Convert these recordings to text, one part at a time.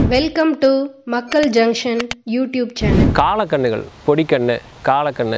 Welcome to மக்கள் junction YouTube channel காலக்கண்ணுகள் பொடிக்கண்ணு காலக்கண்ணு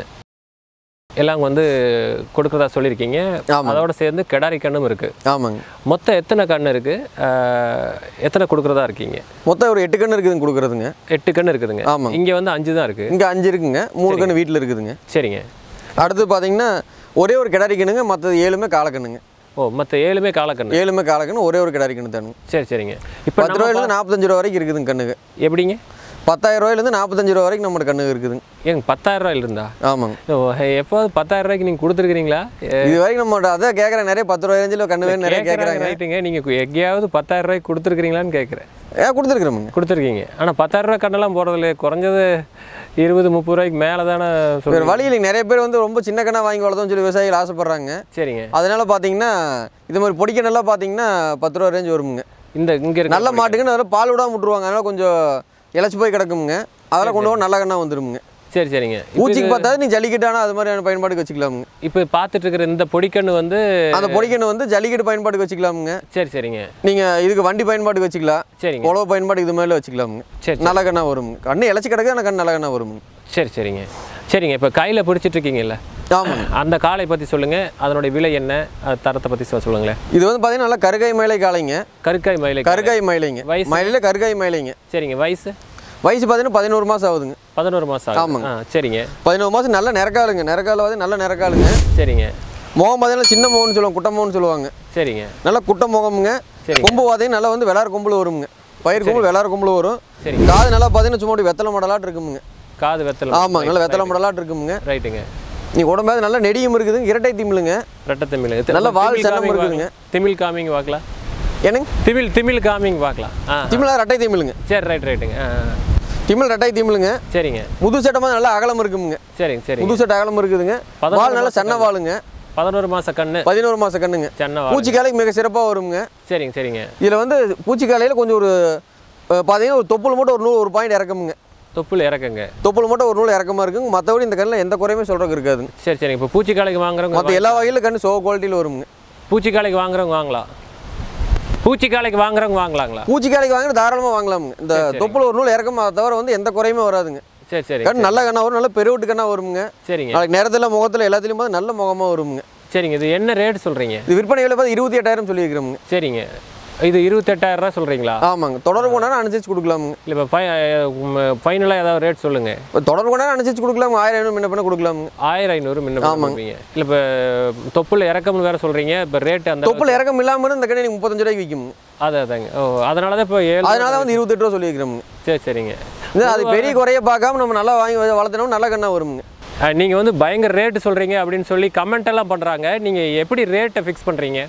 எல்லாம் வந்து கொடுக்குறதா சொல்லியிருக்கீங்க ஆமாம். அதோட சேர்ந்து கெடாரி கண்ணும் இருக்கு ஆமாங்க மொத்தம் எத்தனை கண்ணு இருக்கு அஹ், எத்தனை கொடுக்குறதா இருக்கீங்க மொத்தம் ஒரு எட்டு கன்று இருக்குதுங்க கொடுக்குறதுங்க எட்டு கண்ணு இருக்குதுங்க ஆமாங்க. இங்க வந்து அஞ்சு தான் இருக்கு இங்கே அஞ்சு இருக்குங்க மூணு கன்று வீட்டில் இருக்குதுங்க சரிங்க அடுத்து பார்த்தீங்கன்னா ஒரே ஒரு கிடாரி கண்ணுங்க மற்றது ஏழுமே காலக்கண்ணுங்க ஓ மற்ற ஏழுமே காலக்கண்ணு ஏழுமே காலக்கண்ணு ஒரே ஒரு கிடாரி கண்ணு தானுங்க சரி சரிங்க இப்போ பத்து ரூபாயிலேருந்து நாற்பத்தஞ்சு ரூபா வரைக்கும் இருக்குதுங்க கண்ணுங்க எப்படிங்க பத்தாயிரம் ரூபாயிலேருந்து நாற்பத்தஞ்சு ரூபா வரைக்கும் நம்ம கண்ணு இருக்குதுங்க ஏங்க பத்தாயிரம் ரூபாயில இருந்தா ஆமாங்க ஓ எப்போது பத்தாயிரம் ரூபாய்க்கு நீங்கள் கொடுத்துருக்கீங்களா இது வரைக்கும் நம்ம அதான் கேட்குறேன் நிறைய பத்து ரூபாய் ரேஞ்சில் கண்ணு வேணும் நிறைய கேட்குறாங்க ரைட்டுங்க நீங்கள் எங்கேயாவது பத்தாயிரம் ரூபாய்க்கு கொடுத்துருக்கீங்களான்னு கேட்குறேன் ஏ கொடுத்துருக்குறோமுங்க கொடுத்துருக்கீங்க ஆனால் பத்தாயிரம் ரூபாய் கண்ணெல்லாம் போகிறதில்ல குறைஞ்சது இருபது முப்பது ரூபாய்க்கு மேலே தானே வேறு சொல்லுங்கள் வழி இல்லைங்க நிறைய பேர் வந்து ரொம்ப சின்ன கண்ணா வாங்கி வளர்த்தோம்னு சொல்லி விவசாயிகள் ஆசைப்படுறாங்க சரிங்க அதனால பார்த்தீங்கன்னா இது மாதிரி பொடிக்கண்ணெல்லாம் பார்த்தீங்கன்னா பத்து ரூபா ரேஞ்ச் வருமுங்க இந்த இங்கே இருக்க நல்ல மாட்டுக்குன்னு அதில் பால் விடாம விட்ருவாங்க அதனால கொஞ்சம் இழைச்சி போய் கிடக்குமுங்க அதெல்லாம் கொண்டு போய் நல்ல கண்ணா வந்துருமுங்க சரி சரிங்க பூச்சிக்கு பார்த்தாது நீ ஜல்லிக்கட்டானா அது மாதிரியான பயன்பாட்டுக்கு வச்சுக்கலாமுங்க இப்போ பார்த்துட்டு இருக்கிற இந்த பொடிக்கண்ணு வந்து அந்த பொடிக்கண்ணு வந்து ஜல்லிக்கட்டு பயன்பாட்டுக்கு வச்சுக்கலாமுங்க சரி சரிங்க நீங்கள் இதுக்கு வண்டி பயன்பாட்டுக்கு வச்சுக்கலாம் சரிங்க உழவு பயன்பாட்டுக்கு இது மாதிரி வச்சுக்கலாமுங்க சரி நல்ல கண்ணா வருங்க கண்ணு இழைச்சி கிடக்கு ஆனால் கண்ணு நல்ல கண்ணா வருங்க சரி சரிங்க சரிங்க இப்போ கையில் பிடிச்சிட்டு இருக்கீங்கல்ல ஆமாங்க அந்த காளை பற்றி சொல்லுங்கள் அதனுடைய விலை என்ன அது தரத்தை பற்றி சொல்லுங்களேன் இது வந்து பார்த்தீங்கன்னா நல்லா கருகாய் மயிலை காலைங்க கருக்காய் மயிலை கருகாய் மயிலைங்க வயசு? மயிலையில் கருகாய் மயிலைங்க சரிங்க வயசு வயசு பார்த்தீங்கன்னா பதினோரு மாதம் ஆகுதுங்க பதினோரு மாதம் ஆமாங்க. ஆ சரிங்க பதினோரு மாதம் நல்ல நிறக்காலுங்க நிறக்கால வந்து நல்ல நிறக்காலுங்க சரிங்க முகம் பார்த்தீங்கன்னா சின்ன முகம்னு சொல்லுவாங்க குட்டை முகம்னு சொல்லுவாங்க சரிங்க நல்லா குட்டை முகமுங்க சரிங்க. கொம்பு பார்த்தீங்கன்னா நல்லா வந்து வெளார் கொம்புல வருங்க பயிர் கொம்பு வெளார் கொம்புல வரும் சரிங்க. காது நல்லா பார்த்தீங்கன்னா சும்மா அப்படி வெத்தலை மடலாட்டு இருக்குமுங்க காது வெத்தலை ஆமாங்க நல்லா வெத்தலை மடலாட்டு இருக்குமுங்க ரைட்டுங்க நீ உடம்பாது நல்லா நெடியும் இருக்குதுங்க இரட்டை திமிழுங்க ரெட்டை தமிழ் நல்ல வால் சன்னம் இருக்குதுங்க. திமிழ் காமிங் பார்க்கலாம் என்னங்க திமிழ் திமிழ் காமிங் பார்க்கலாம் ஆ திமிழா ரெட்டை திமிழுங்க சரி ரைட் ரைட்டுங்க ஆ ஆ. திமிழ் ரெட்டை திமிழுங்க சரிங்க முது சட்டமாக நல்லா அகலம் இருக்குமுங்க சரிங்க சரிங்க முது சட்டை அகலம் இருக்குதுங்க பதினோரு வால் நல்லா மாச சன்ன வாளுங்க பதினோரு மாத கண்ணு பதினோரு மாச கண்ணுங்க சென்னை வா பூச்சிக்காலைக்கு மிக சிறப்பாக வருங்க சரிங்க சரிங்க இதில் வந்து பூச்சிக்காலையில் கொஞ்சம் ஒரு அஹ், பார்த்தீங்கன்னா ஒரு தொப்புள் மட்டும் ஒரு நூல் ஒரு பாயிண்ட் இறக்குமுங்க தொப்புள் இறக்குங்க தொப்புள் மட்டும் ஒரு நூல் இறக்கமாக இருக்குங்க மற்றபடி இந்த கண்ணில் எந்த குறையுமே சொல்கிறதுக்கு இருக்காதுங்க சரி சரிங்க இப்போ பூச்சிக்காலைக்கு வாங்குறவங்க மற்ற எல்லா வகையிலும் கண்ணு சோ குவாலிட்டியில் வருங்க பூச்சிக்காலைக்கு வாங்குறவங்க வாங்கலாம் பூச்சிக்காலைக்கு வாங்குறவங்க வாங்கலாங்களா பூச்சிக்காலைக்கு வாங்கினா தாராளமாக வாங்கலாமுங்க இந்த தொப்புள் ஒரு நூல் இறக்கமா தவிர வந்து எந்த குறையுமே வராதுங்க சரி சரி கண் நல்ல கண்ணா வரும் நல்ல பெருவிட்டு கண்ணா வருமுங்க சரிங்க நாளைக்கு நேரத்தில் முகத்தில் எல்லாத்துலேயும் பார்த்து நல்ல முகமாக வருமுங்க சரிங்க இது என்ன ரேட் சொல்கிறீங்க இது விற்பனை விலை பார்த்து இருபத்தி எட்டாயிரம் சொல்லியிருக்கிறோமுங்க சரிங்க இது இருபத்தெட்டாயிரம் ரூபா சொல்கிறீங்களா ஆமாங்க தொடர்பு கொண்டாலும் அனுசரிச்சு கொடுக்கலாமுங்க இல்லை இப்போ ஃபை ஃபைனலாக ஏதாவது ரேட் சொல்லுங்கள் இப்போ தொடர்பு கொண்டாலும் அனுசரிச்சு கொடுக்கலாமுங்க ஆயிரம் ஐநூறு முன்ன பண்ண கொடுக்கலாமுங்க ஆயிரம் ஐநூறு முன்ன பண்ணுவீங்க இல்லை இப்போ தொப்புள் இறக்கம்னு வேறு சொல்கிறீங்க இப்போ ரேட்டு அந்த தொப்புள் இறக்கம் இல்லாமல் இந்த கண்ணை நீங்கள் முப்பத்தஞ்சு ரூபாய்க்கு விற்குமுங்க அது அதாங்க ஓ அதனால தான் இப்போ ஏழு அதனால தான் வந்து இருபத்தெட்டு ரூபா சொல்லியிருக்கிறோமுங்க சரி சரிங்க இது அது பெரிய குறைய பார்க்காம நம்ம நல்லா வாங்கி வளர்த்தனோம் நல்ல கண்ணா வருமுங்க நீங்கள் வந்து பயங்கர ரேட்டு சொல்கிறீங்க அப்படின்னு சொல்லி கமெண்ட் எல்லாம் பண்ணுறாங்க நீங்கள் எப்படி ரேட்டை ஃபிக்ஸ் பண்ணுறீங்க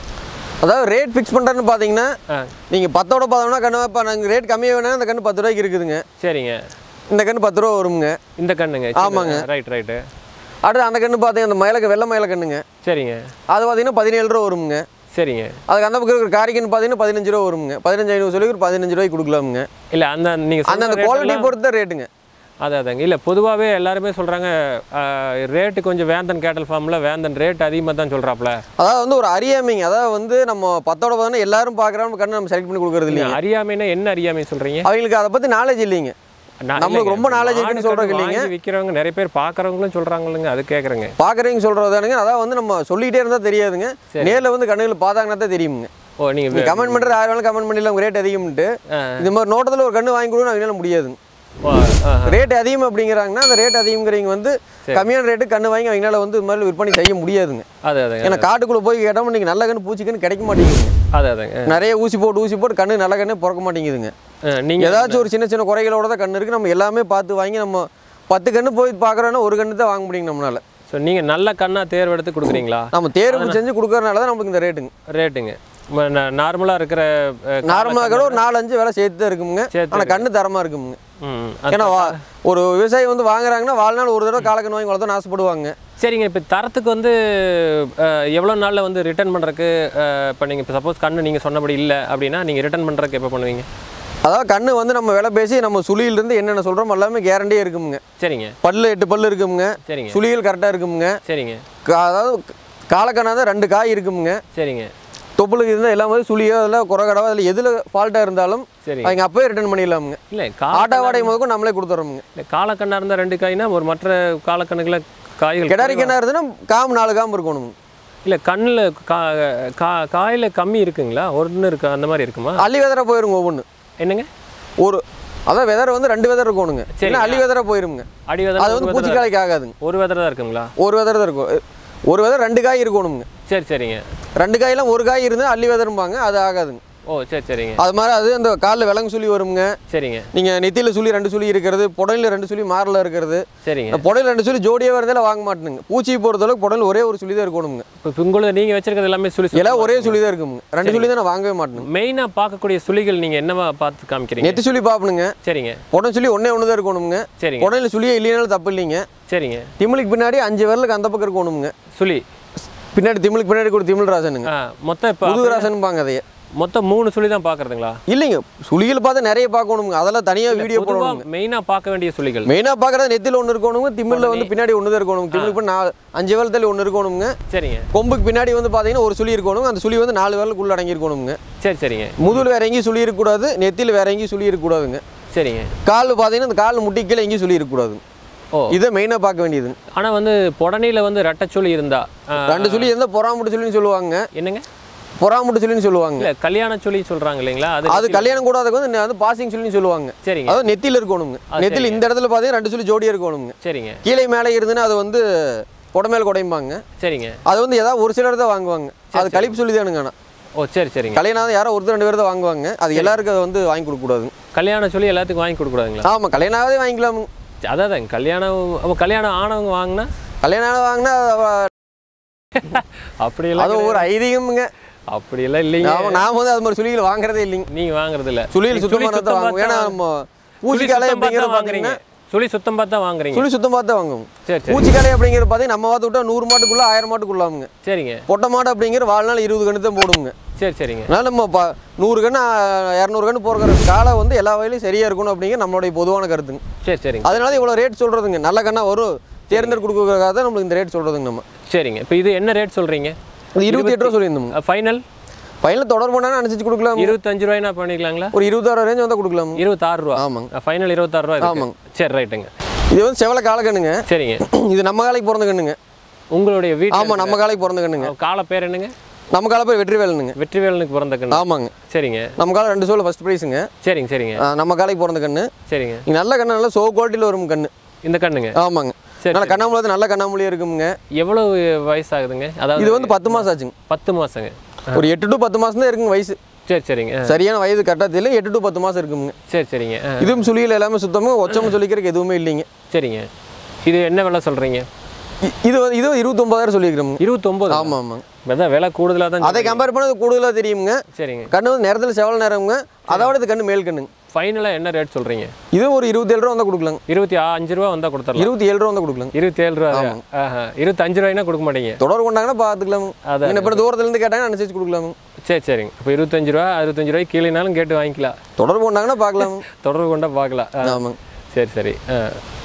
அதாவது ரேட் ஃபிக்ஸ் பண்ணுறேன்னு பார்த்தீங்கன்னா ஆ நீங்கள் பத்தோட பார்த்தோம்னா கண்ணு இப்போ நாங்கள் ரேட் கம்மியாக வேணா இந்த கண்ணு பத்து ரூபாய்க்கு இருக்குதுங்க சரிங்க இந்த கண்ணு பத்து ரூபா வருமுங்க இந்த கண்ணுங்க ஆமாங்க. ரைட் ரைட்டு அடுத்து அந்த கண்ணு பார்த்தீங்க அந்த மயிலக்கு வெள்ளை மயில கண்ணுங்க சரிங்க அது பார்த்தீங்கன்னா பதினேழு ரூபா வருமுங்க சரிங்க அதுக்கு அந்த பக்கம் இருக்கிற காரிக்கன்னு பார்த்தீங்கன்னா பதினஞ்சு ரூபா வருமுங்க பதினஞ்சு ஐநூறு சொல்லி ஒரு பதினஞ்சு ரூபாய்க்கு கொடுக்கலாமுங்க இல்லை அந்த நீங்கள் அந்த அந்த குவாலிட்டி பொறுத்த ரேட்டுங்க அது அதாங்க இல்லை பொதுவாகவே எல்லாருமே சொல்கிறாங்க ரேட்டு கொஞ்சம் வேந்தன் கேட்டல் ஃபார்மில் வேந்தன் ரேட் அதிகமாக தான் சொல்கிறாப்புல அதாவது வந்து ஒரு அறியாமைங்க அதாவது வந்து நம்ம பத்தோட பார்த்தோன்னா எல்லாரும் பார்க்குறோம் கண்ணு நம்ம செலக்ட் பண்ணி கொடுக்குறது இல்லைங்க அறியாமைன்னா என்ன அறியாமை சொல்கிறீங்க அவங்களுக்கு அதை பற்றி நாலேஜ் இல்லைங்க நம்மளுக்கு ரொம்ப knowledge இருக்குன்னு சொல்றதுக்கு இல்லைங்க. விற்கிறவங்க நிறைய பேர் பார்க்குறவங்களும் சொல்கிறாங்களுங்க அது கேட்குறேங்க பார்க்குறீங்க சொல்கிறதானுங்க அதாவது வந்து நம்ம சொல்லிக்கிட்டே இருந்தால் தெரியாதுங்க நேரில் வந்து கண்ணுகள் பார்த்தாங்கன்னா தான் தெரியுங்க ஓ நீங்கள் நீ கமெண்ட் பண்ணுறது யார் வேணாலும் கமெண்ட் பண்ணிடலாம் ரேட் அதிகம்ட்டு இது மாதிரி நோட்டத்தில் ஒரு கண்ணு வாங்கி கொடுக்கணும் அவங்களால முடியாதுங்க ரேட் அதிகம் அப்படிங்கிறாங்கன்னா அந்த ரேட் அதிகங்கிறவங்க வந்து கம்மியான ரேட்டு கண்ணு வாங்கி அவங்களால வந்து இது மாதிரி விற்பனை செய்ய முடியாதுங்க அது அதாங்க ஏன்னா காட்டுக்குள்ளே போய் கேட்டோம் நீங்கள் நல்ல கண்ணு பூச்சி கண்ணு கிடைக்க மாட்டேங்குதுங்க அது அதாங்க நிறைய ஊசி போட்டு ஊசி போட்டு கண்ணு நல்ல கண்ணு பிறக்க மாட்டேங்குதுங்க நீங்கள் ஏதாச்சும் ஒரு சின்ன சின்ன குறைகளோட தான் கண்ணு இருக்குது நம்ம எல்லாமே பார்த்து வாங்கி நம்ம பத்து கண்ணு போய் பார்க்குறோன்னா ஒரு கண்ணு தான் வாங்க முடியுங்க நம்மளால ஸோ நீங்கள் நல்ல கண்ணா தேர்வெடுத்து கொடுக்குறீங்களா நம்ம தேர்வு செஞ்சு கொடுக்கறனால தான் நமக்கு இந்த ரேட்டுங்க ரேட்டுங்க நார்மலாக இருக்கிற அஹ், நார்மலாக கூட ஒரு நாலஞ்சு வேலை சேர்த்து தான் இருக்குமுங்க சேர்த்து ஆனால் கண்ணு தரமாக இருக்குமுங்க ம் ஏன்னா வா- ஒரு விவசாயி வந்து வாங்குறாங்கன்னா வாழ்நாள் ஒரு தடவை காலக்கண்ணு வாங்கி வளர்த்தோன்னு ஆசைப்படுவாங்க சரிங்க இப்போ தரத்துக்கு வந்து அஹ், எவ்வளோ நாளில் வந்து ரிட்டர்ன் பண்ணுறக்கு இப்போ நீங்கள் இப்போ சப்போஸ் கண்ணு நீங்கள் சொன்னபடி இல்லை அப்படின்னா நீங்கள் ரிட்டர்ன் பண்ணுறக்கு எப்போ பண்ணுவீங்க அதாவது கண்ணு வந்து நம்ம விலை பேசி நம்ம சுழியிலிருந்து என்னென்ன சொல்கிறோம் எல்லாமே கேரண்டியே இருக்குமுங்க சரிங்க பல்லு எட்டு பல்லு இருக்குமுங்க சரிங்க சுழிகள் கரெக்டாக இருக்குமுங்க சரிங்க கா- அதாவது காலக்கண்ணா தான் ரெண்டு காய் இருக்குமுங்க சரிங்க தொப்புளுக்கு இருந்தால் எல்லாமே சுழியோ அதெல்லாம் குறைகடவோ அதில் எதில் ஃபால்ட்டாக இருந்தாலும் சரி அவங்க அப்போயே ரிட்டர்ன் பண்ணிடலாமுங்க இல்லை ஆட்டா கால வாடகை முதற்கும் நம்மளே கொடுத்துட்றோமுங்க இல்லை காலக்கண்ணா இருந்தால் ரெண்டு காய்னா ஒரு மற்ற காலக்கண்ணுகளை காய்கள் கிடாரிக்கு என்ன இருந்துன்னா காம் நாலு காம்பு இருக்கணுங்க இல்லை கண்ணில் கா கா காயில் கம்மி இருக்குங்களா ஒன்று இருக்கு அந்த மாதிரி இருக்குமா அள்ளி வெதரை போயிருங்க ஒவ்வொன்று என்னங்க ஒரு அதான் வெதர் வந்து ரெண்டு வெதர் இருக்கணுங்க சரி. இல்லை அள்ளி வெதரை போயிருங்க அடி அது வெதர் வந்து பூச்சிக்காலைக்கு ஆகாதுங்க ஒரு வெதர் தான் இருக்குங்களா ஒரு வெதர் தான் இருக்கும் ஒரு வெதர் ரெண்டு காய் இருக்கணுங்க சரி சரிங்க ரெண்டு காயெல்லாம் ஒரு காய் இருந்தால் அள்ளி வெதரும்பாங்க அது ஆகாதுங்க ஓ சரி சரிங்க அது மாதிரி அது அந்த காலில் விலங்கு சுழி வருங்க சரிங்க நீங்கள் நெத்தியில் சுழி ரெண்டு சுழி இருக்கிறது புடலில் ரெண்டு சுழி மாரில் இருக்கிறது சரிங்க இந்த புடலில் ரெண்டு சுழி ஜோடியாக இருந்தாலும் வாங்க மாட்டேனுங்க பூச்சி பொறுத்தளவுக்கு புடல் ஒரே ஒரு சுழி தான் இருக்கணுங்க இப்போ உங்களை நீங்கள் வச்சிருக்கிறது எல்லாமே சுழி எல்லாம் ஒரே சுழி தான் இருக்குங்க ரெண்டு சுழி தான் நான் வாங்கவே மாட்டேனுங்க மெயினாக பார்க்கக்கூடிய சுழிகள் நீங்கள் என்னவா பார்த்து காமிக்கிறீங்க நெத்தி சுழி பார்ப்பணுங்க சரிங்க புடம் சுழி ஒன்றே ஒன்று தான் இருக்கணுங்க சரிங்க புடலில் சுழியே இல்லைனாலும் தப்பு இல்லைங்க சரிங்க திமிழுக்கு பின்னாடி அஞ்சு விரலுக்கு அந்த பக்கம் இருக்கணுங்க சுழி பின்னாடி திமிழுக்கு பின்னாடி கூட திமிழ் ராசனுங்க ஆ மொத்தம் இப்போ புது ராசனும்பாங்க அதையே மொத்தம் மூணு சுழி தான் பார்க்குறதுங்களா இல்லைங்க சுழிகள் பார்த்து நிறைய பார்க்கணுங்க அதெல்லாம் தனியாக வீடியோ போடணுங்க பொதுவாக மெயினாக பார்க்க வேண்டிய சுழிகள் மெயினாக பார்க்குறது நெத்தியில் ஒன்று இருக்கணுங்க திமிழில் வந்து பின்னாடி ஒன்று தான் இருக்கணும் திமிழுக்கு பின்னாடி நாலு அஞ்சு விரலத்தில் ஒன்று இருக்கணுங்க சரிங்க கொம்புக்கு பின்னாடி வந்து பார்த்தீங்கன்னா ஒரு சுழி இருக்கணும் அந்த சுழி வந்து நாலு விரலுக்குள்ள அடங்கி இருக்கணுங்க சரி சரிங்க முதுகில் வேற எங்கேயும் சுழி இருக்கக்கூடாது நெத்தியில் வேற எங்கேயும் சுழி இருக்கக்கூடாதுங்க சரிங்க கால் பார்த்தீங்கன்னா அந்த கால் முட்டி கீழே எங்கேயும் சுழி இருக்கக்கூடாதுங்க ஓ இதை மெயினாக பார்க்க வேண்டியது ஆனால் வந்து புடனையில் வந்து ரெட்டச்சுழி இருந்தா ஆ, ரெண்டு சுழி இருந்தால் பொறாமுட்டு சுழின்னு சொல்லுவாங்க என்னங்க பொறாமுட்டு சுழின்னு சொல்லுவாங்க இல்லை கல்யாண சுழி சொல்கிறாங்க இல்லைங்களா அது அது கல்யாணம் கூடாதுக்கு வந்து வந்து பாசிங் சுழின்னு சொல்லுவாங்க சரிங்க அதாவது நெத்தியில் இருக்கணுங்க நெத்தியில் இந்த இடத்துல பார்த்தீங்கன்னா ரெண்டு சுழி ஜோடியாக இருக்கணுங்க சரிங்க கீழே மேலே இருந்துன்னா அது வந்து குடமேல் குடைம்பாங்க சரிங்க அது வந்து ஏதாவது ஒரு சிலர் தான் வாங்குவாங்க அது கழிப்பு சொல்லி தானுங்க ஆனால் ஓ சரி சரிங்க கல்யாணம் யாரோ ஒருத்தர் ரெண்டு பேர் தான் வாங்குவாங்க அது எல்லாருக்கும் அதை வந்து வாங்கி கொடுக்கக்கூடாதுங்க கல்யாண சொல்லி எல்லாத்துக்கும் வாங்கி கொடுக்கூடாதுங்களா ஆமாம் கல்யாணம் ஆகாதே வாங்கிக்கலாம் அதான் கல்யாணம் அப்போ கல்யாணம் ஆனவங்க வாங்கினா கல்யாணம் ஆன வாங்கினா அது- அப்படியெல்லாம் அது ஒரு ஐதீகமுங்க அப்படியெல்லாம் இல்லைங்க ஆமாம் நான் வந்து அது மாதிரி சுழிகள் வாங்குறதே இல்லைங்க நீங்க வாங்குறது இல்ல சுழியில் நீங்க சுத்தமாக தான் சுத்தம் வாங்குவோம் ஏன்னா பார்த்தா- நம்ம சுழி பூச்சிக்காலை சுத்தம் பார்த்தா அப்படிங்கிறது வாங்குறீங்க பார்த்தீங்கன்னா சுழி சுத்தம் பார்த்து தான் வாங்குறீங்க சுழி சுத்தம் பார்த்து தான் வாங்குவோம் சரி சரி பூச்சிக்காலை அப்படிங்கிறது பார்த்தீங்கன்னா நம்ம பார்த்து விட்டா நூறு மாட்டுக்குள்ள ஆயிரம் மாட்டுக்குள்ளாமுங்க சரிங்க பொட்டை மாடு அப்படிங்கிற வாழ்நாள் இருபது கன்று தான் போடுங்க சரி சரிங்க அதனால நம்ம ப நூறு கன்று இரநூறு கன்று போகிற காலை வந்து எல்லா வகையிலும் சரியாக இருக்கணும் அப்படிங்கிற நம்மளுடைய பொதுவான கருத்துங்க சரி சரிங்க அதனால இவ்வளோ ரேட் சொல்கிறதுங்க நல்ல கண்ணா வரும் தேர்ந்தெடுத்து கொடுக்கறதுக்காக தான் நம்மளுக்கு இந்த ரேட் சொல்கிறதுங்க நம்ம சரிங்க இப்போ இது என்ன ரேட் சொல்றீங்க இது இருபத்தி எட்டு ரூபா சொல்லியிருந்தோம் ஃபைனல் ஃபைனல் தொடர் பண்ணாலும் அனுசரிச்சு கொடுக்கலாம் இருபத்தஞ்சு ரூபாய்னா பண்ணிக்கலாங்களா ஒரு இருபத்தாறு ரேஞ்ச் வந்தால் கொடுக்கலாம் இருபத்தாறு ரூபா ஆமாங்க ஃபைனல் இருபத்தாறு ரூபா இருக்கு. ஆமாங்க. சரி ரைட்டுங்க இது வந்து செவலை காலை கண்ணுங்க சரிங்க இது நம்ம காலைக்கு பிறந்த கண்ணுங்க உங்களுடைய வீட்டு ஆமாம் நம்ம காலைக்கு பிறந்த கண்ணுங்க கால பேர் என்னங்க நம்ம காலை பேர் வெற்றி வேலனுங்க வெற்றிவேலனுக்கு பிறந்த கண்ணு ஆமாங்க சரிங்க நம்ம காலை ரெண்டு சோல் ஃபஸ்ட் ப்ரைஸுங்க சரிங்க சரிங்க நம்ம காலைக்கு பிறந்த கண்ணு சரிங்க இங்க நல்ல கண்ணு நல்ல சோ குவாலிட்டியில் வரும் கண்ணு இந்த கண்ணுங்க ஆமாங்க சரி, நல்ல கண்ணாமூலத்து நல்ல கண்ணாமூலியாக இருக்குங்க எவ்வளவு வயசாகுதுங்க அதாவது இது வந்து பத்து மாதம் ஆச்சுங்க பத்து மாசங்க ஒரு எட்டு டு பத்து மாதம் தான் இருக்குங்க வயசு சரி சரிங்க ஆ, சரியான வயது கரெக்டாக தெரியல எட்டு டு பத்து மாதம் இருக்குங்க சரி சரிங்க ஆ, இதுவும் சுழியில் எல்லாமே சுத்தமாக ஒச்சமும் சொல்லிக்கிறதுக்கு எதுவுமே இல்லைங்க சரிங்க இது என்ன விலை சொல்றீங்க இ- இது வந்து இது இருபத்தொம்பதாயிரம் சொல்லியிருக்கிறோங்க இருபத்தொம்போது ஆமாம் ஆமாங்க அதான் விலை கூடுதலாக தான் அதை கம்பேர் பண்ணது கூடுதலாக தெரியுங்க சரிங்க கண்ணு வந்து நேரத்தில் செவல் நேரம்ங்க அதோட இது கண்ணு மேல் கண்ணுங்க ஃபைனலாக என்ன ரேட் சொல்றீங்க இது ஒரு இருபத்தேழு ரூபா வந்தால் கொடுக்கலாங்க இருபத்தி ஆ- அஞ்சு ரூபா வந்தால் கொடுத்துடலாம் இருபத்தி ஏழு ரூபா வந்தால் கொடுக்கலாங்க இருபத்தி ஏழு ரூபா ஆஹா இருபத்தஞ்சு ரூபாய்னா கொடுக்க மாட்டீங்க தொடர் கொண்டாங்கன்னா பார்த்துக்கலாமுங்க அதான். இன்னும் இப்போ தூரத்துலேருந்து கேட்டாங்கன்னா அனுசரிச்சு கொடுக்கலாமுங்க சரி சரிங்க இப்போ இருபத்தஞ்சு ரூபா அறுபத்தஞ்சு ரூபாய்க்கு கீழேனாலும் கேட்டு வாங்கிக்கலாம் தொடர்பு கொண்டாங்கன்னா பார்க்கலாமுங்க தொடர்பு கொண்டா பார்க்கலாம் ஆ, ஆமாங்க சரி சரி ஆ.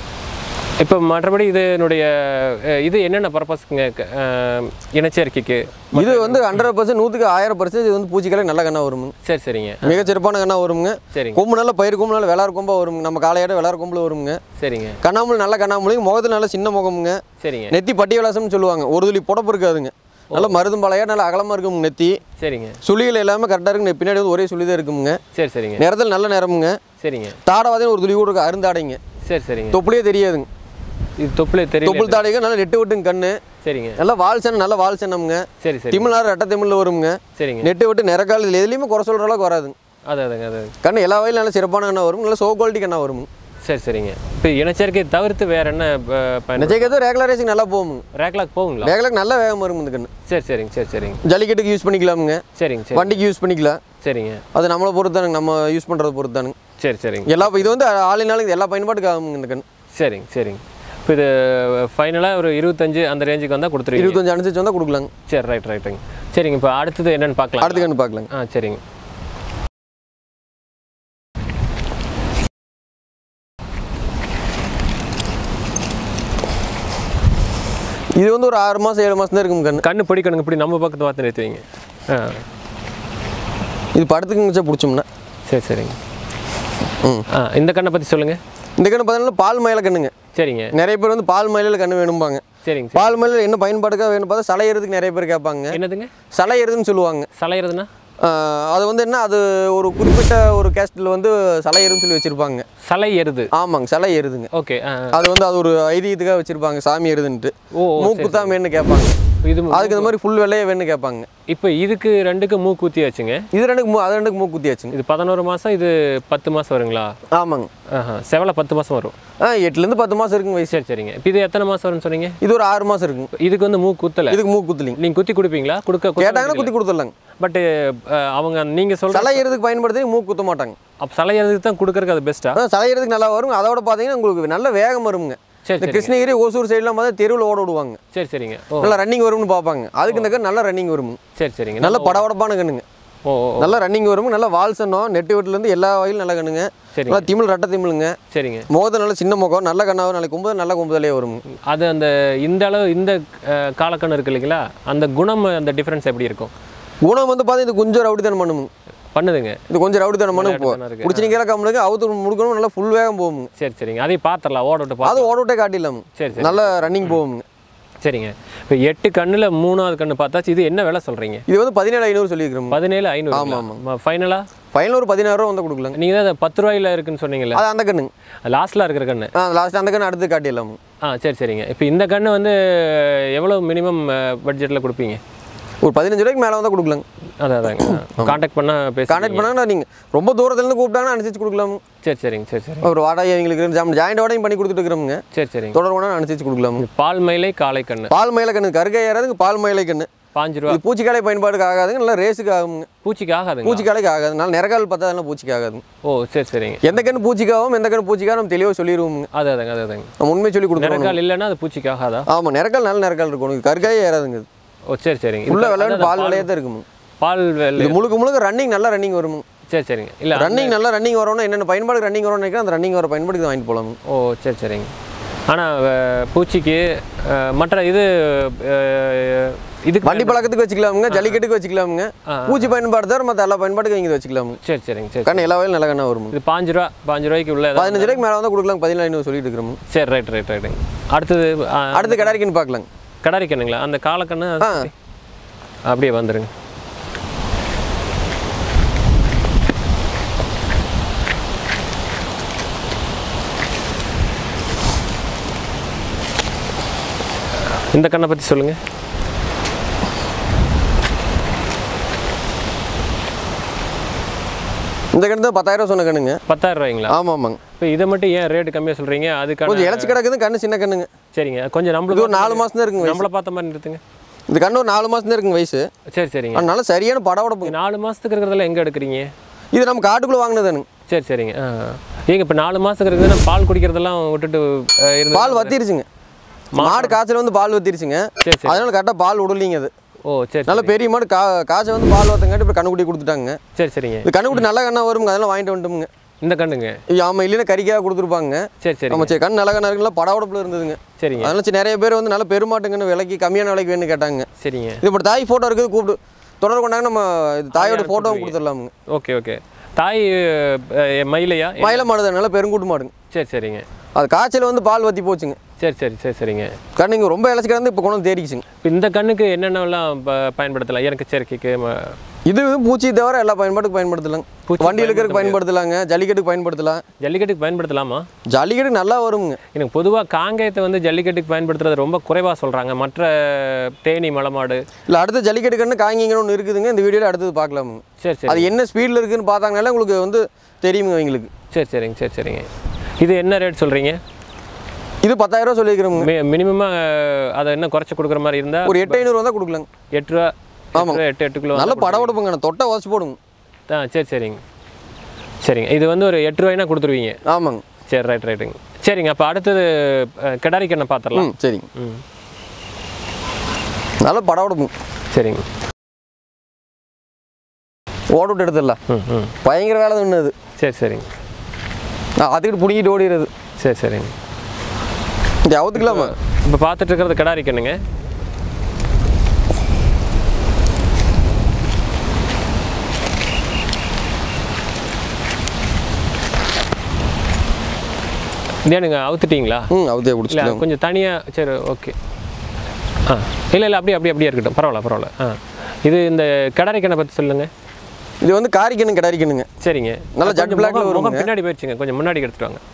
இப்போ மற்றபடி இதனுடைய அஹ், இது என்னென்ன பர்பஸ்க்குங்க இனச்சேர்க்கைக்கு இது வந்து ஹண்ட்ரட் பர்சன்ட் நூற்றுக்கு ஆயிரம் பர்சன்ட் இது வந்து பூச்சிக்கலை நல்ல கண்ணா வருமுங்க சரி சரிங்க மிகச் சிறப்பான கண்ணா வருமுங்க சரிங்க கொம்பு நல்ல பயிர் கொம்பு நல்ல விளாறு கொம்பா வருங்க நம்ம காலையோட விளாறு கொம்புல வருங்க சரிங்க கண்ணாமூல் நல்ல கண்ணாமூலிங்க முகத்தில் நல்ல சின்ன முகமுங்க சரிங்க நெத்தி பட்டி விலாசம்னு சொல்லுவாங்க ஒரு துளி புடப்பு இருக்காதுங்க நல்ல மருதும் பழைய நல்ல அகலமாக இருக்குங்க நெத்தி சரிங்க சுழிகள் எல்லாமே கரெக்டாக இருக்குங்க பின்னாடி வந்து ஒரே சுழி தான் இருக்குங்க சரி சரிங்க நிறத்தில் நல்ல நிறமுங்க சரிங்க தாடை பார்த்தீங்கன்னா ஒரு துளி கூட இருக்கு அருந்தாடைங்க சரி சரிங்க தொப்புளியே தெரியாதுங்க இது தொப்புளே தெரியல தொப்புள் தாடைங்க நல்ல நெட்டு விட்டுங்க கண்ணு சரிங்க நல்ல வால் சென்னம் நல்ல வால் சென்னம்ங்க சரி சரி திமிழ்நாடு ரெட்ட திமிழில் வருங்க சரிங்க நெட்டு விட்டு நிறக்கால் இதில் எதுலேயுமே குறை சொல்கிற அளவுக்கு வராதுங்க அது அதுங்க அது கண்ணு எல்லா வகையிலும் நல்ல சிறப்பான கண்ணா வரும் நல்ல சோ குவாலிட்டி கண்ணா வரும் சரி சரிங்க இப்போ இனச்சேர்க்கை தவிர்த்து வேற என்ன பயன் நிச்சயக்கத்து ரேகுலர் ரேசிங் நல்லா போகுங்க ரேக்லாக் போகுங்களா ரேகுலருக்கு நல்ல வேகம் வரும் இந்த கண்ணு சரி சரிங்க சரி சரிங்க ஜல்லிக்கட்டுக்கு யூஸ் பண்ணிக்கலாமுங்க சரிங்க சரி வண்டிக்கு யூஸ் பண்ணிக்கலாம் சரிங்க அது நம்மளை பொறுத்தானுங்க நம்ம யூஸ் பண்ணுறத பொறுத்தானுங்க சரி சரிங்க எல்லா இது வந்து ஆளினாலும் எல்லா பயன்பாட்டுக்கு ஆகுங்க இந்த கண்ணு சரிங்க சரிங்க இப்போ இது ஃபைனலாக ஒரு இருபத்தஞ்சு அந்த ரேஞ்சுக்கு வந்தால் கொடுத்துருவீங்க இருபத்தஞ்சு அனுசரிச்சு வந்தால் கொடுக்கலாங்க சரி ரைட் ரைட்டுங்க சரிங்க இப்போ அடுத்தது என்னன்னு பார்க்கலாம் அடுத்த கண்ணு பார்க்கலாங்க ஆ சரிங்க இது வந்து ஒரு ஆறு மாதம் ஏழு மாதம் தான் இருக்குங்க கண்ணு கண்ணு பிடிக்கணுங்க இப்படி நம்ம பக்கத்து பார்த்து நிறுத்துவீங்க ஆ இது படத்துக்கு வச்சா பிடிச்சோம்னா சரி சரிங்க ம் ஆ இந்த கண்ணை பற்றி சொல்லுங்கள் இந்த கன்று பார்த்தீங்கன்னா பால் மயில கண்ணுங்க சரிங்க நிறைய பேர் வந்து பால் மயிலில் கண்ணு வேணும்பாங்க சரிங்க சரி பால் மயிலில் என்ன பயன்பாடுக்காக வேணும் பார்த்தா சலை ஏறதுக்கு நிறைய பேர் கேட்பாங்க என்னதுங்க சலை ஏறுதுன்னு சொல்லுவாங்க சலையிறதுன்னா ஆஹ் அது வந்து என்ன அது ஒரு குறிப்பிட்ட ஒரு கேஸ்டில் வந்து சலை ஏறுன்னு சொல்லி வச்சுருப்பாங்க சலை எருது ஆமாங்க சலை ஏறுதுங்க ஓகே ஆ ஆ. அது வந்து அது ஒரு ஐதீகத்துக்காக வச்சுருப்பாங்க சாமி ஏறுதுன்ட்டு ஓ ஓ, மூக்குத்தான் வேணும்னு கேட்பாங்க இது அதுக்கு இந்த மாதிரி ஃபுல் வெள்ளையே வேணும்னு கேட்பாங்க இப்போ இதுக்கு ரெண்டுக்கு மூக்கு ஊற்றியாச்சுங்க இது ரெண்டுக்கு மூ அது ரெண்டுக்கு மூக்கு குத்தியாச்சுங்க இது பதினோரு மாதம் இது பத்து மாதம் வருங்களா ஆமாங்க ஆஹா செவலை பத்து மாதம் வரும் ஆ எட்டுலேருந்து பத்து மாதம் இருக்குங்க வயசு சரி சரிங்க இப்போ இது எத்தனை மாதம் வரும்னு சொன்னீங்க இது ஒரு ஆறு மாதம் இருக்குங்க இதுக்கு வந்து மூக்கு குத்தலை இதுக்கு மூக்கு குத்தலிங்க நீங்கள் குத்தி கொடுப்பீங்களா கொடுக்க கேட்டாங்கன்னா குத்தி கொடுத்துடலாங்க பட் அவங்க நீங்கள் சொல்கிற சலை ஏறதுக்கு பயன்படுத்தி மூக்கு குத்த மாட்டாங்க அப்போ சலை எதுக்கு தான் கொடுக்கறதுக்கு அது பெஸ்ட்டா அதான் சலை ஏறதுக்கு நல்லா வரும் அதோட பார்த்தீங்கன்னா உங்களுக்கு நல்ல வேகம் வருங்க சரி இந்த சரி கிருஷ்ணகிரி ஓசூர் சைட்லாம் பார்த்தா தெருவில் ஓட விடுவாங்க சரி சரிங்க ஓ நல்லா ரன்னிங் வரும்னு பார்ப்பாங்க அதுக்கு இந்த கன்று நல்லா ரன்னிங் வருங்க சரி சரிங்க நல்ல படபடப்பான கண்ணுங்க ஓ ஓ ஓ. நல்லா ரன்னிங் வரும் நல்லா வால் சன்னம் நெட்டு வீட்டிலேருந்து எல்லா வகையிலும் நல்ல கண்ணுங்க சரிங்க நல்லா திமிழ் ரெட்டை திமிழுங்க சரிங்க முகத்தை நல்ல சின்ன முகம் நல்ல கண்ணாவும் நாளைக்கு கும்பது நல்ல கும்பதலே வருங்க அது அந்த இந்த அளவு இந்த அஹ், காலக்கண்ணு இருக்கு இல்லைங்களா அந்த குணம் அந்த டிஃப்ரென்ஸ் எப்படி இருக்கும் குணம் வந்து பார்த்தா இது கொஞ்சம் ரவுடித்தனம் பண்ணுங்க பண்ணுதுங்க இது கொஞ்சம் ரவுடித்தனம் பண்ணுங்க போ ரவுடித்தனம் இருக்கு. பிடிச்சி நீங்க கம்முனுக்கு அவுத்து முடுக்கணும் நல்லா ஃபுல் வேகம் போகுங்க சரி சரிங்க அதையும் பார்த்துடலாம் ஓட விட்டு அது பார்த்து ஓட விட்டே காட்டிடலாம் சரி சரி நல்ல ரன்னிங் போகுங்க சரிங்க இப்போ எட்டு கண்ணில் மூணாவது கண்ணு பார்த்தாச்சு இது என்ன விலை சொல்கிறீங்க இது வந்து பதினேழு ஐநூறு சொல்லியிருக்கிறோம் பதினேழு ஐநூறு ஆமா, ஃபைனலாக ஃபைனல் ஒரு பதினாறு ரூபா வந்து கொடுக்கலாங்க நீங்கள் தான் பத்து ரூபாயில இருக்குன்னு சொன்னீங்கல்ல அது அந்த கண்ணுங்க லாஸ்ட்டில் இருக்கிற கண்ணு ஆ லாஸ்ட் அந்த கண்ணு அடுத்து காட்டிடலாம் ஆ சரி சரிங்க இப்போ இந்த கண்ணு வந்து எவ்வளோ மினிமம் பட்ஜெட்டில் கொடுப்பீங்க ஒரு பதினஞ்சு ரூபாய்க்கு மேலே வந்தால் கொடுக்கலாங்க அதான் அதாங்க காண்டாக்ட் பண்ணால் பேசி கான்டாக்ட் பண்ணாங்கன்னா நீங்கள் ரொம்ப தூரத்துலேருந்து கூப்பிட்டாங்கன்னா அனுசரிச்சு கொடுக்கலாம் சரி சரிங்க சரி சரி ஒரு வாடகை எங்களுக்கு ஜாம் ஜாயிண்ட் வாடகையும் பண்ணி கொடுத்துட்டு இருக்கிறோங்க சரி சரிங்க தொடர் வேணா அனுசரிச்சு கொடுக்கலாம் பால் மயிலை காளை கண்ணு பால் மயில கண்ணு கருகை ஏறாதுக்கு பால் மயிலை கண்ணு பாஞ்சு ரூபா இது பூச்சிக்காலை பயன்பாடுக்கு ஆகாதுங்க நல்லா ரேஸுக்கு ஆகுங்க பூச்சிக்கு ஆகாதுங்க பூச்சிக்காலைக்கு ஆகாது நல்லா நிறகால் பார்த்தா அதெல்லாம் பூச்சிக்கு ஆகாதுங்க ஓ சரி சரிங்க எந்த கண்ணு பூச்சிக்காகவும் எந்த கண்ணு பூச்சிக்காக நம்ம தெளிவாக சொல்லிடுவோங்க அது அதாங்க அது அதாங்க நம்ம உண்மையை சொல்லி கொடுத்துருவோம் நிறக்கால் இல்லைன்னா அது பூச்சிக்கு ஆகாதா ஆமாம் நிறக்கால் நல்ல நிறக்கால் இருக்கும் இது கருகாயே ஏறாதுங்க இது ஓ சரி சரிங்க உள்ள இது விளையாண்டு அதான் பால் விளையே தான் இருக்குங்க பால் வெள்ளை இது முழுக்க முழுக்க ரன்னிங் நல்லா ரன்னிங் வருங்க சரி சரிங்க இல்லை ரன்னிங் நல்லா ரன்னிங் வரணும் என்னென்ன பயன்பாடு ரன்னிங் வரும்னு நினைக்கிறேன் அந்த ரன்னிங் வர பயன்பாடுக்கு வாங்கிட்டு போகலாம் ஓ சரி சரிங்க ஆனால் பூச்சிக்கு அஹ், மற்ற இது அஹ், இதுக்கு வண்டி பழக்கத்துக்கு வச்சுக்கலாமுங்க ஜல்லிக்கட்டுக்கு வச்சுக்கலாமுங்க ஆ. பூச்சி பயன்பாடு தவிர மற்ற எல்லா பயன்பாட்டுக்கும் இங்கே வச்சுக்கலாமுங்க சரி சரிங்க சரி கண்ணு எல்லா வகையிலும் நல்ல கண்ணா வரும் இது பாஞ்சு ரூபா பாஞ்சு ரூபாய்க்கு உள்ள ஏதாவது- பதினஞ்சு ரூபாய்க்கு மேலே வந்தால் கொடுக்கலாம் பதினேழு ஐநூறு சொல்லிட்டு இருக்கிறோம் சரி ரைட் ரைட் ரைட்டுங்க அடுத்தது ஆ, அடுத்து கடாரிக்குன்னு பார்க்கலாங்க கடாரி கண்ணுங்களா அந்த காலக்கண்ணு ஆ. அப்படியே வந்துருங்க இந்த கண்ணை பற்றி சொல்லுங்கள் இந்த கண்ணு தான் பத்தாயிரம் சொன்ன கண்ணுங்க பத்தாயிரம் ரூபாய்ங்களா ஆமாம் ஆமாங்க இப்போ இதை மட்டும் ஏன் ரேட்டு கம்மியாக சொல்கிறீங்க அதுக்கான கொஞ்சம் இலச்சி கிடக்குது கண்ணு சின்ன கண்ணுங்க சரிங்க கொஞ்சம் இது நம்மளுக்கு ஒரு நாலு மாதம் தான் இருக்குங்க வயசு நம்மளை பார்த்த மாதிரி நிறுத்துங்க இந்த கண்ணு ஒரு நாலு மாதம் தான் இருக்குங்க வயசு சரி சரிங்க அதனால சரியான படவடப்புங்க இது நாலு மாதத்துக்கு இருக்கிறதெல்லாம் எங்கே எடுக்கிறீங்க இது நம்ம காட்டுக்குள்ளே வாங்கினதானுங்க சரி சரிங்க ஆ ஏங்க இப்போ நாலு மாதத்துக்கு இருக்குதுன்னா பால் குடிக்கிறதெல்லாம் விட்டுட்டு அஹ், இருந்து பால் வத்திருச்சுங்க மாடு காய்ச்சல் வந்து பால் வத்திருச்சுங்க சரி சரி அதனால கரெக்டாக பால் விடலிங்க அது ஓ சரி நல்ல பெரிய மாடு கா காய்ச்சல் வந்து பால் வத்தங்காட்டி இப்போ கண்ணுக்குட்டி கொடுத்துட்டாங்க சரி சரிங்க இது கண்ணுக்குட்டி நல்ல கண்ணா வருங்க அதெல்லாம் வாங்கிட்டு வந்துட்டோமுங்க இந்த கண்ணுங்க ஆமாம் இல்லைன்னா கறிக்காக கொடுத்துருப்பாங்க சரி சரி ஆமாம் சரி கண் நல்ல கண்ணா இருக்குல்ல படவடப்பில் இருந்ததுங்க சரிங்க அதனால சரி நிறைய பேர் வந்து நல்ல பெருமாட்டுங்கன்னு விலைக்கு கம்மியான விலைக்கு வேணும்னு கேட்டாங்க சரிங்க இது இப்படி தாய் ஃபோட்டோ இருக்குது கூப்பிட்டு தொடர் கொண்டாங்க நம்ம இது தாயோட ஃபோட்டோவும் கொடுத்துடலாமுங்க ஓகே ஓகே தாய் அஹ், மயிலையா மயில மாடு தான் நல்ல பெருங்கூட்டு மாடுங்க சரி சரிங்க அது காய்ச்சல் வந்து பால் வத்தி போச்சுங்க சரி சரி சரி சரிங்க கண்ணு இங்கே ரொம்ப இலச்சி கிடந்து இப்போ கொண்டு வந்து தேடிக்குச்சுங்க இப்போ இந்த கண்ணுக்கு என்னென்னலாம் ப- பயன்படுத்தலாம் இறக்கு சேர்க்கைக்கு ம- இது பூச்சி தவிர எல்லா பயன்பாட்டுக்கு பயன்படுத்தலாங்க பூச்சி வண்டி இழுக்கிறதுக்கு பயன்படுத்தலாங்க ஜல்லிக்கட்டுக்கு பயன்படுத்தலாம் ஜல்லிக்கட்டுக்கு பயன்படுத்தலாமா ஜல்லிக்கட்டுக்கு நல்லா வருங்க எனக்கு பொதுவாக காங்கேயத்தை வந்து ஜல்லிக்கட்டுக்கு பயன்படுத்துறது ரொம்ப குறைவாக சொல்கிறாங்க மற்ற தேனி மலமாடு இல்லை அடுத்த ஜல்லிக்கட்டு கண்ணு காய்ங்கிங்கன்னு ஒன்று இருக்குதுங்க இந்த வீடியோவில் அடுத்தது பார்க்கலாமுங்க சரி சரி அது என்ன ஸ்பீடில் இருக்குன்னு பார்த்தாங்கனால உங்களுக்கு வந்து தெரியுங்க எங்களுக்கு சரி சரிங்க சரி சரிங்க இது என்ன ரேட் சொல்கிறீங்க இது பத்தாயிரம் சொல்லியிருக்கிறோங்க மி மினிமமாக அதை என்ன குறைச்சி கொடுக்குற மாதிரி இருந்தால் ஒரு எட்டு ஐநூறு வந்தால் கொடுக்கலாங்க எட்டு ரூபா எட்டு ரூபா, எட்டு எட்டு கிலோ நல்ல படவடப்புங்க தொட்டை உதச்சி போடுங்க ஆ சரி சரிங்க சரிங்க இது வந்து ஒரு எட்டு ரூபாய்னா கொடுத்துருவீங்க ஆமாங்க சரி ரைட் ரைட்டுங்க சரிங்க அப்போ அடுத்தது அஹ், கிடாரி கண்ணை பார்த்துடலாம் ம் சரிங்க ம் நல்ல படவடப்புங்க சரிங்க ஓட விட்டு எடுத்துடலாம் ம் ம் பயங்கர வேலை தான் அது சரி சரிங்க நான் அதுக்கிட்டு பிடிக்கிட்டு ஓடிடுறது சரி சரிங்க இந்த அவுத்துக்கலாமா இப்போ பார்த்துட்டு இருக்கிறது கிடாரி கண்ணுங்க ஏனுங்க அவுத்துட்டீங்களா ம் அவுத்தே இல்லை பிடிச்சிக்கலாம் கொஞ்சம் தனியாக சரி ஓகே ஆ இல்லை இல்லை அப்படியே அப்படியே அப்படியே இருக்கட்டும் பரவாயில்ல பரவாயில்ல ஆ இது இந்த கடரைக்கண்ணை பற்றி சொல்லுங்கள் இது வந்து காரிக்கணும் கிடாரிக்கணுங்க சரிங்க நல்லா ஆ, jet கொஞ்சம் blackல முகம் வருங்க. முகம் பின்னாடி போயிடுச்சுங்க கொஞ்சம் முன்னாடி எடுத்துட்டு வாங்க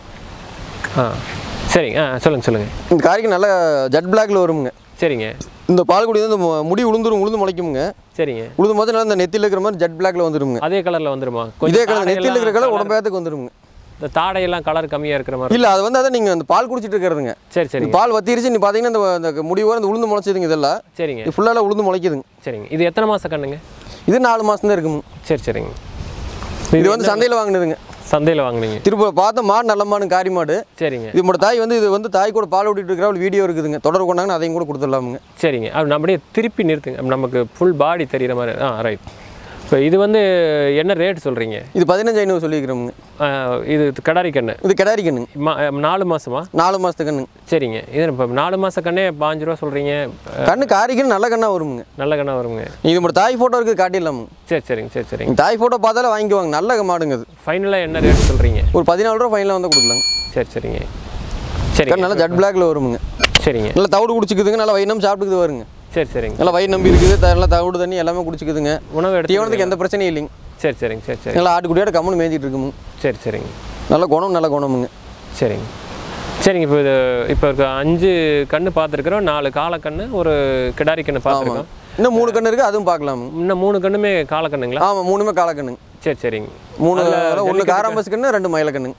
ஆ சரிங்க ஆ சொல்லுங்கள் சொல்லுங்கள் இந்த காரிக்கு நல்லா ஜட் பிளாக்ல வருமுங்க சரிங்க இந்த பால்குடி வந்து மு- முடி உளுந்துரும் உளுந்து முளைக்குமுங்க சரிங்க உளுந்து போது நல்லா இந்த நெத்தியில் இருக்கிற மாதிரி ஜட் பிளாக்ல வந்துருங்க அதே கலரில் வந்துருமா இதே கலர் நெத்தியில் இருக்கிற கலர் colour- உடம்பேத்துக்கு வந்துருங்க இந்த தாடையெல்லாம் கலர் கம்மியாக இருக்கிற மாதிரி இல்ல அது வந்து அதை நீங்க அந்த பால் குடிச்சிட்டு இருக்கிறதுங்க சரி இந்த சரிங்க பால் வத்திருச்சு நீ பாத்தீங்கன்னா இந்த இந்த முடி வர இந்த உளுந்து முளைச்சதுங்க இதெல்லாம் சரிங்க இது ஃபுல்லாக உளுந்து முளைக்குதுங்க சரிங்க இது எத்தனை மாதம் கண்ணுங்க இது நாலு மாசம் தான் இருக்குங்க சரி சரிங்க இது வந்து சந்தையில் வாங்கினதுங்க சந்தையில் வாங்குனீங்க திருப்பூர் பார்த்த மாடு நல்ல மாடு காரி மாடு சரிங்க இது மட்டும் தாய் வந்து இது வந்து தாய் கூட பால் ஓட்டிட்டு இருக்கிற ஒரு வீடியோ இருக்குதுங்க தொடர் கொண்டாங்கன்னு அதையும் கூட கொடுத்துடலாமுங்க சரிங்க அது அப்படியே திருப்பி நிறுத்துங்க அப்ப நமக்கு ஃபுல் பாடி தெரிகிற மாதிரி ஆ ரைட் இப்போ இது வந்து என்ன ரேட் சொல்கிறீங்க இது பதினஞ்சு ஐநூறு சொல்லிக்கிறோமுங்க இது கடாரி கண்ணு இது கிடாரி கண்ணுங்க மா நாலு மாதமா நாலு மாசத்து கண்ணுங்க சரிங்க இது இப்போ நாலு மாத கண்ணே பாஞ்சு ரூபா சொல்கிறீங்க கண்ணு காரிக்கன்னு நல்ல கண்ணா வருமுங்க நல்ல கண்ணா வருங்க இது மட்டும் தாய் ஃபோட்டோ இருக்குது காட்டிடலாமுங்க சரி சரிங்க சரி சரிங்க நீங்க தாய் ஃபோட்டோ பார்த்தாலே வாங்கிக்குவாங்க நல்ல மாடுங்க அது ஃபைனலாக என்ன ரேட் சொல்கிறீங்க ஒரு பதினாலு ரூபா ஃபைனலாக வந்து கொடுக்கலாங்க சரி சரிங்க சரி கண்ணு நல்லா ஜட் பிளாக்ல வருமுங்க சரிங்க நல்லா தவிடு குடிச்சிக்குதுங்க நல்லா வயிறு சாப்பிட்டுக்குது வருங்க சரி சரிங்க நல்லா வயிறு நம்பி இருக்குது த- நல்லா தவிடு தண்ணி எல்லாமே குடிச்சிக்குதுங்க உணவு எடுத்து தீவனத்துக்கு எந்த பிரச்சனையும் இல்லைங்க சரி சரிங்க சரி சரி நல்லா ஆட்டுக்குடியோட கம்முன்னு மேய்ஞ்சிட்டு இருக்குமுங்க சரி சரிங்க நல்ல குணம் நல்ல குணமுங்க சரிங்க சரிங்க இப்போ இது இப்போ இருக்க அஞ்சு கண்ணு பார்த்துருக்குறோம் நாலு காலக்கண்ணு ஒரு கிடாரி கண்ணு பார்த்துருக்கோம் இன்னும் மூணு கண்ணு இருக்குது அதுவும் பார்க்கலாமுங்க இன்னும் மூணு கண்ணுமே காலக்கண்ணுங்களா ஆமாம் மூணுமே காலக்கண்ணுங்க சரி சரிங்க மூணு அதுல ஒன்று காராம்பஸ் கண்ணு ரெண்டு மயில கண்ணுங்க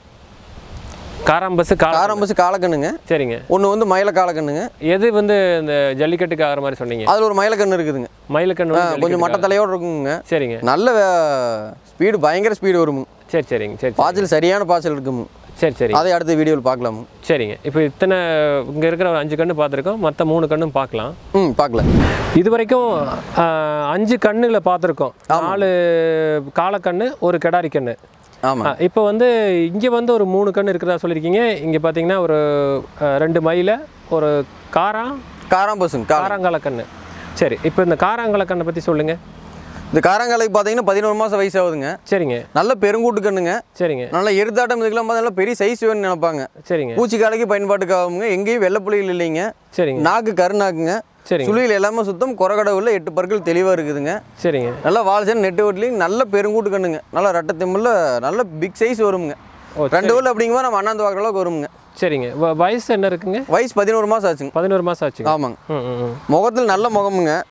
காராம்பஸ் கால காராம்பஸ் காலக்கண்ணுங்க சரிங்க ஒன்று வந்து மயில காலக்கண்ணுங்க எது வந்து இந்த ஜல்லிக்கட்டுக்கு ஆகிற மாதிரி சொன்னீங்க அதில் ஒரு மயில கண்ணு இருக்குதுங்க மயிலுக்கண்ணு ஆ, வந்து கொஞ்சம் மட்ட ஜல்லிக்கட்டுக்கு தலையோடு இருக்குங்க ஆ- சரிங்க நல்ல ஸ்பீடு பயங்கர ஸ்பீடு வருமுங்க சரி சரிங்க சரி சரி. பாய்ச்சல் சரியான பாய்ச்சல் இருக்குமுங்க சரி சரி அதை அடுத்த வீடியோவில் பார்க்கலாமுங்க சரிங்க இப்போ இத்தனை இங்கே இருக்கிற ஒரு அஞ்சு கண்ணு பார்த்துருக்கோம் மற்ற மூணு கண்ணும் பார்க்கலாம் ம் பார்க்கலாம் இது வரைக்கும் ஆ, அஞ்சு கண்ணுகளை பார்த்துருக்கோம் நாலு காலக்கண்ணு ஒரு கிடாரி கண்ணு ஆமாம் இப்போ வந்து இங்கே வந்து ஒரு மூணு கண்ணு இருக்கிறதா சொல்லியிருக்கீங்க இங்கே பார்த்தீங்கன்னா ஒரு ஆ, ரெண்டு மயில ஒரு காரா காராம்பஸுங்க காரம் காராங்கால கண்ணு சரி இப்போ இந்த காராங்கால கண்ணை பற்றி சொல்லுங்கள் இந்த காராங்காலைக்கு பார்த்தீங்கன்னா பதினோரு மாதம் வயசு ஆகுதுங்க சரிங்க நல்ல பெருங்கூட்டு கண்ணுங்க சரிங்க நல்ல எருத்தாட்டம் இதுக்கெல்லாம் பார்த்தா நல்லா பெரிய சைஸ் வேணும்னு நினைப்பாங்க சரிங்க பூச்சிக்காலைக்கு பயன்பாட்டுக்கு ஆகுங்க எங்கேயும் வெள்ளை புள்ளிகள் இல்லைங்க சரிங்க நாக்கு கருநாக்குங்க சரிங்க சுழியில் எல்லாமே சுத்தம் குறக்கடவுல எட்டு பற்கள் தெளிவாக இருக்குதுங்க சரிங்க நல்லா வால்சன் நெட்டு வீட்லேயும் நல்ல பெருங்கூட்டு கண்ணுங்க நல்லா ரெட்டை திம்பில் நல்ல பிக் சைஸ் வருங்க ஓ ரெண்டு ஊரில் அப்படிங்கும்போது நம்ம அண்ணாந்து பார்க்குற அளவுக்கு வருங்க சரிங்க வ- வயசு என்ன இருக்குங்க வயசு பதினோரு மாதம் ஆச்சுங்க பதினோரு மாதம் ஆச்சுங்க ஆமாங்க ம் ம் ம் முகத்தில் நல்ல முகமுங்க